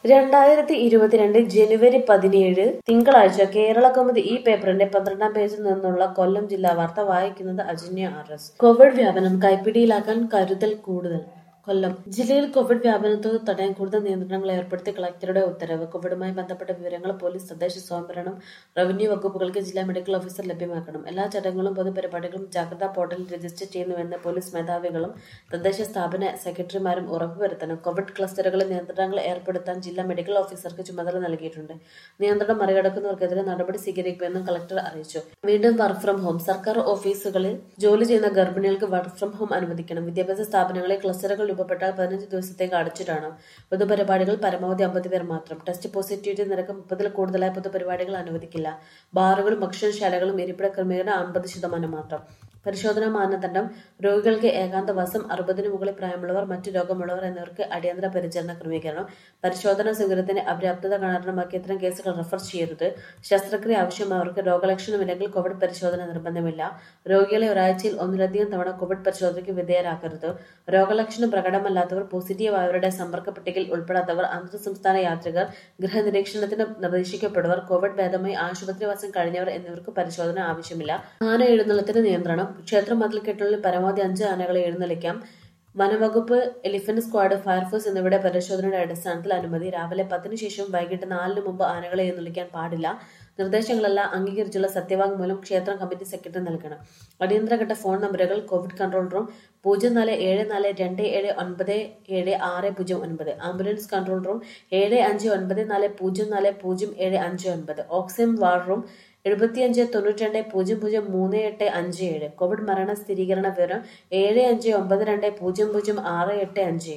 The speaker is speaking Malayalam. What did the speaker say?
രണ്ടായിരത്തി ഇരുപത്തിരണ്ട് ജനുവരി പതിനേഴ് തിങ്കളാഴ്ച കേരള കൗമുദി ഈ പേപ്പറിന്റെ പന്ത്രണ്ടാം പേജിൽ നിന്നുള്ള കൊല്ലം ജില്ലാ വാർത്ത വായിക്കുന്നത് അജന്യ ആർ എസ് കോവിഡ് വ്യാപനം കൈപ്പിടിയിലാക്കാൻ കരുതൽ കൂടുതൽ കൊല്ലം ജില്ലയിൽ കോവിഡ് വ്യാപനത്തോട് തടയാൻ കൂടുതൽ നിയന്ത്രണങ്ങൾ ഏർപ്പെടുത്തി കളക്ടറുടെ ഉത്തരവ് കോവിഡുമായി ബന്ധപ്പെട്ട വിവരങ്ങൾ പോലീസ് തദ്ദേശ സ്വയംഭരണം റവന്യൂ വകുപ്പുകൾക്ക് ജില്ലാ മെഡിക്കൽ ഓഫീസർ ലഭ്യമാക്കണം എല്ലാ ചടങ്ങുകളും പൊതുപരിപാടികളും ജാഗ്രതാ പോർട്ടലിൽ രജിസ്റ്റർ ചെയ്യുന്നുവെന്ന് പോലീസ് മേധാവികളും തദ്ദേശ സ്ഥാപന സെക്രട്ടറിമാരും ഉറപ്പുവരുത്തണം കോവിഡ് ക്ലസ്റ്ററുകളിൽ നിയന്ത്രണങ്ങൾ ഏർപ്പെടുത്താൻ ജില്ലാ മെഡിക്കൽ ഓഫീസർക്ക് ചുമതല നൽകിയിട്ടുണ്ട് നിയന്ത്രണം മറികടക്കുന്നവർക്കെതിരെ നടപടി സ്വീകരിക്കുമെന്നും കളക്ടർ അറിയിച്ചു വീണ്ടും വർക്ക് ഫ്രം ഹോം സർക്കാർ ഓഫീസുകളിൽ ജോലി ചെയ്യുന്ന ഗർഭിണികൾക്ക് വർക്ക് ഫ്രം ഹോം അനുവദിക്കണം വിദ്യാഭ്യാസ സ്ഥാപനങ്ങളിൽ ക്ലസ്റ്ററുകൾ രൂപപ്പെട്ടാൽ പതിനഞ്ച് ദിവസത്തേക്ക് അടച്ചിടണം പൊതുപരിപാടികൾ പരമാവധി അമ്പത് പേർ മാത്രം ടെസ്റ്റ് പോസിറ്റിവിറ്റി നിരക്ക് മുപ്പതിൽ കൂടുതലായ പൊതുപരിപാടികൾ അനുവദിക്കില്ല ബാറുകളും ഭക്ഷണശാലകളും ഇരിപ്പിട ക്രമീകരണം അമ്പത് ശതമാനം മാത്രം പരിശോധനാ മാനദണ്ഡം രോഗികൾക്ക് ഏകാന്തവാസം അറുപതിനു മുകളിൽ പ്രായമുള്ളവർ മറ്റു രോഗമുള്ളവർ എന്നിവർക്ക് അടിയന്തര പരിചരണ ക്രമീകരണം പരിശോധനാ സൗകര്യത്തിന് അപര്യാപ്തത കാരണമാക്കി ഇത്തരം കേസുകൾ റഫർ ചെയ്യരുത് ശസ്ത്രക്രിയ ആവശ്യമായവർക്ക് രോഗലക്ഷണമില്ലെങ്കിൽ കോവിഡ് പരിശോധന നിർബന്ധമില്ല രോഗികളെ ഒരാഴ്ചയിൽ ഒന്നിലധികം തവണ കോവിഡ് പരിശോധനയ്ക്ക് വിധേയരാക്കരുത് രോഗലക്ഷണം പ്രകടമല്ലാത്തവർ പോസിറ്റീവ് ആയവരുടെ സമ്പർക്ക പട്ടികയിൽ ഉൾപ്പെടാത്തവർ അന്തർ സംസ്ഥാന യാത്രികർ ഗൃഹനിരീക്ഷണത്തിന് നിർദ്ദേശിക്കപ്പെടുവർ കോവിഡ് ഭേദമായി ആശുപത്രിവാസം കഴിഞ്ഞവർ എന്നിവർക്ക് പരിശോധന ആവശ്യമില്ല ആന എഴുന്നള്ളത്തിന് നിയന്ത്രണം ക്ഷേത്ര മതിൽക്കെട്ടുള്ളിൽ പരമാവധി അഞ്ച് ആനകളെ എഴുന്നള്ളിക്കാം വനവകുപ്പ് എലിഫന്റ് സ്ക്വാഡ് ഫയർഫോഴ്സ് എന്നിവയുടെ പരിശോധനയുടെ അടിസ്ഥാനത്തിൽ അനുമതി രാവിലെ പത്തിന് ശേഷം വൈകിട്ട് നാലിന് മുമ്പ് ആനകളെ എഴുന്നള്ളിക്കാൻ പാടില്ല നിർദ്ദേശങ്ങളെല്ലാം അംഗീകരിച്ചുള്ള സത്യവാങ്മൂലം ക്ഷേത്രം കമ്മിറ്റി സെക്രട്ടറി നൽകണം അടിയന്തരഘട്ട ഫോൺ നമ്പറുകൾ കോവിഡ് കൺട്രോൾ റൂം പൂജ്യം നാല് ഏഴ് നാല് രണ്ട് ഏഴ് ഒൻപത് ഏഴ് ആറ് പൂജ്യം ഒൻപത് ആംബുലൻസ് കൺട്രോൾ റൂം ഏഴ് അഞ്ച് ഒൻപത് നാല് പൂജ്യം നാല് പൂജ്യം ഏഴ് അഞ്ച് ഒൻപത് ഓക്സിജൻ വാർ റൂം എഴുപത്തിയഞ്ച് തൊണ്ണൂറ്റി രണ്ട് പൂജ്യം പൂജ്യം മൂന്ന് എട്ട് അഞ്ച് ഏഴ് കോവിഡ് മരണ സ്ഥിരീകരണ വിവരം ഏഴ് അഞ്ച് ഒമ്പത് രണ്ട് പൂജ്യം പൂജ്യം ആറ് എട്ട് അഞ്ച്